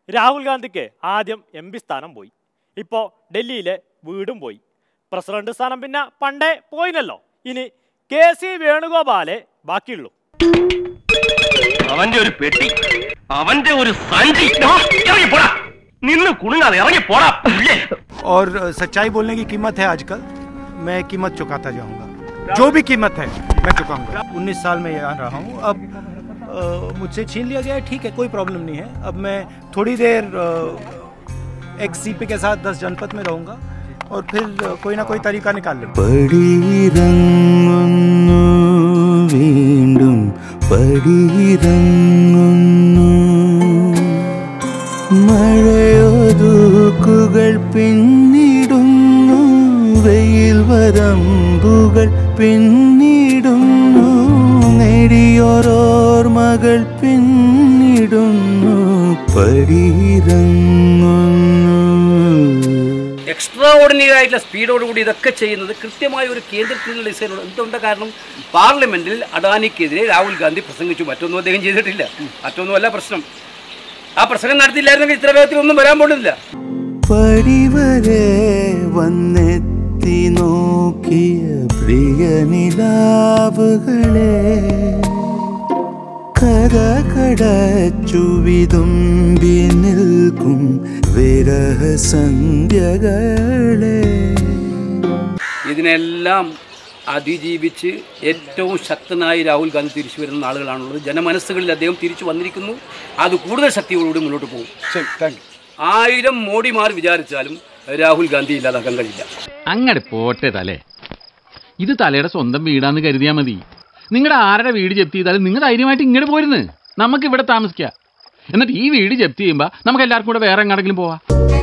രാഹുൽ ഗാന്ധിക്ക് ആദ്യം M P സ്ഥാനം പോയി ഇപ്പോൾ ഡൽഹിയിലെ വീടും പോയി പ്രസിഡന്റ് സ്ഥാനം പിന്നെ പണ്ടേ പോയിനല്ലോ ഇനി കെ സി വേണുഗോപാലേ ബാക്കിയുള്ളൂ അവന്റെ ഒരു പെട്ടി അവന്റെ ഒരു സഞ്ചി ദാ, ഇറങ്ങി പോടാ നിന്ന് കുണുങ്ങാതെ ഇറങ്ങി പോടാ പുല്ലേ. और सच्चाई बोलने की कीमत है आजकल मैं कीमत चुकाता जाऊंगा जो भी कीमत है मैं चुकाऊंगा 19 साल में यहाँ रहा हूँ अब अ, मुझसे छीन लिया गया है ठीक है कोई प्रॉब्लम नहीं है अब मैं थोड़ी देर अ, एक सीपी के साथ 10 जनपद में रहूंगा और फिर अ, कोई ना कोई तरीका निकाल लूंगा പടിയിറങ്ങുന്നു വീണ്ടും പടിയിറങ്ങുന്നു മഴയൊതുക്കുകൾ പിന്നിടുന്നു വെയിൽ വരമ്പുകൾ പിന്നിടുന്നു നേടിയോരോർമകൾ പിന്നിടുന്നു പടിയിറങ്ങുന്നു എക്സ്ട്രാ ഓർഡിനറി ആയിട്ടുള്ള സ്പീഡോടുകൂടി ഇതൊക്കെ ചെയ്യുന്നത് കൃത്യമായ ഒരു കേന്ദ്രത്തിനുള്ള ഡിസൈനുള്ള എന്തുകൊണ്ട് കാരണം പാർലമെന്റിൽ അഡാനിക്കെതിരെ രാഹുൽ ഗാന്ധി പ്രസംഗിച്ചു മറ്റൊന്നും അദ്ദേഹം ചെയ്തിട്ടില്ല മറ്റൊന്നുമല്ല പ്രശ്നം ആ പ്രസംഗം നടത്തിയില്ലായിരുന്നെങ്കിൽ ഇത്ര വേഗത്തിൽ ഒന്നും വരാൻ പോകുന്നില്ല പടിവരെ വന്നെത്തി നോക്കിയ പ്രിയ നിലാവുകളെ കഥ കടച്ചു വിതുമ്പി നിൽക്കും വിരഹ സന്ധ്യകളെ ഇതിനെല്ലാം അതിജീവിച്ച് ഏറ്റവും ശക്തനായി രാഹുൽ ഗാന്ധി തിരിച്ചു വരുന്ന ആളുകളാണുള്ളത് ജനമനസ്സുകളിൽ അദ്ദേഹം തിരിച്ചു വന്നിരിക്കുന്നു അത് കൂടുതൽ ശക്തിയോടുകൂടി മുന്നോട്ട് പോകും ആയിരം മോഡിമാർ വിചാരിച്ചാലും രാഹുൽ ഗാന്ധി ഇല്ലാതാക്കാൻ കഴിയില്ല അങ്ങടെ പോട്ടെ തലേ ഇത് തലയുടെ സ്വന്തം വീടാന്ന് കരുതിയാ മതി നിങ്ങളുടെ ആരുടെ വീട് ജപ്തി ചെയ്താലും നിങ്ങൾ ധൈര്യമായിട്ട് ഇങ്ങോട്ട് പോരുന്ന് നമുക്ക് ഇവിടെ താമസിക്കാം എന്നിട്ട് ഈ വീട് ജപ്തി ചെയ്യുമ്പോൾ നമുക്ക് എല്ലാവർക്കും കൂടെ വേറെ എങ്ങോട്ടെങ്കിലും പോവാം